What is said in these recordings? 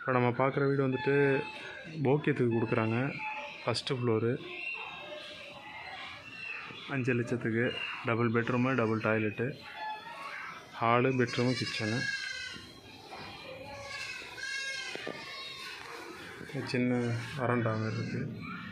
இப்போ நம்ம பார்க்குற வீடு வந்துட்டு போக்கியத்துக்கு கொடுக்குறாங்க ஃபஸ்ட்டு ஃப்ளோரு அஞ்சு லட்சத்துக்கு double bedroom double toilet hall bedroom kitchen சின்ன வறண்டா மாதிரி இருக்குது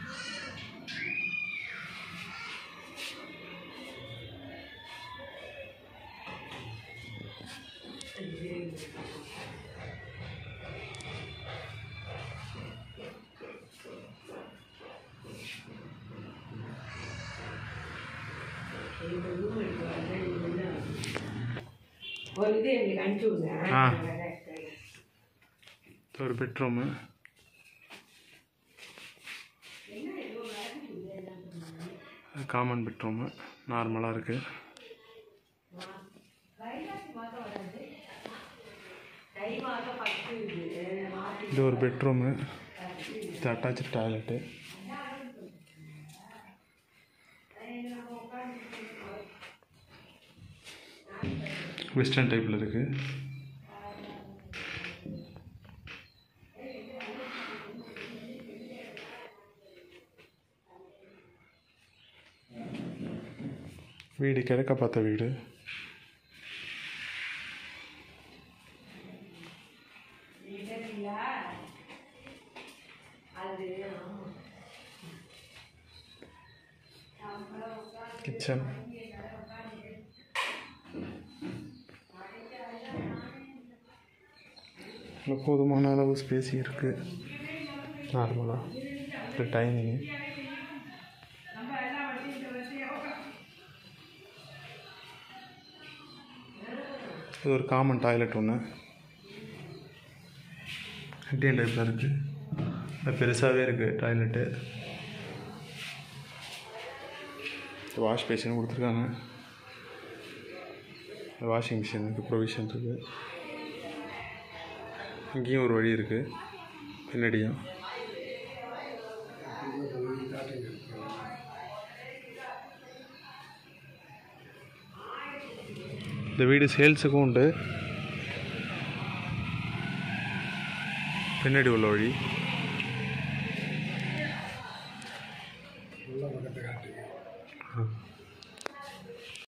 ஒரு இது எங்களுக்கு அனுப்பிச்சி விடுங்க ஆ. நாங்க அதை எடுத்துக்கிறோம். இது ஒரு பெட்ரூமு காமன் பெட்ரூமு நார்மலாக இருக்குது தை மாதம் பத்து இது மாற்றி இது ஒரு பெட்ரூமு இது அட்டாச்சு டாய்லெட்டு வெஸ்டர்ன் டைப்பில் இருக்குது வீடு கிழக்க பார்த்த வீடு அது கிச்சன் இல்லை போதுமான அளவு ஸ்பேஸ் இருக்குது நார்மலாக இது டைனிங்கு இது ஒரு காமன் டாய்லெட் ஒன்று இண்டியன் டைப்பில் இருக்குது பெருசாகவே இருக்குது டாய்லெட்டு வாஷ் பேஷன் கொடுத்துருக்காங்க வாஷிங் மிஷினுக்கு ப்ரொவிஷன் இருக்குது இங்கேயும் ஒரு வழி இருக்குது பின்னாடியும் இந்த வீடு சேல்ஸுக்கும் உண்டு பின்னாடி உள்ள வழி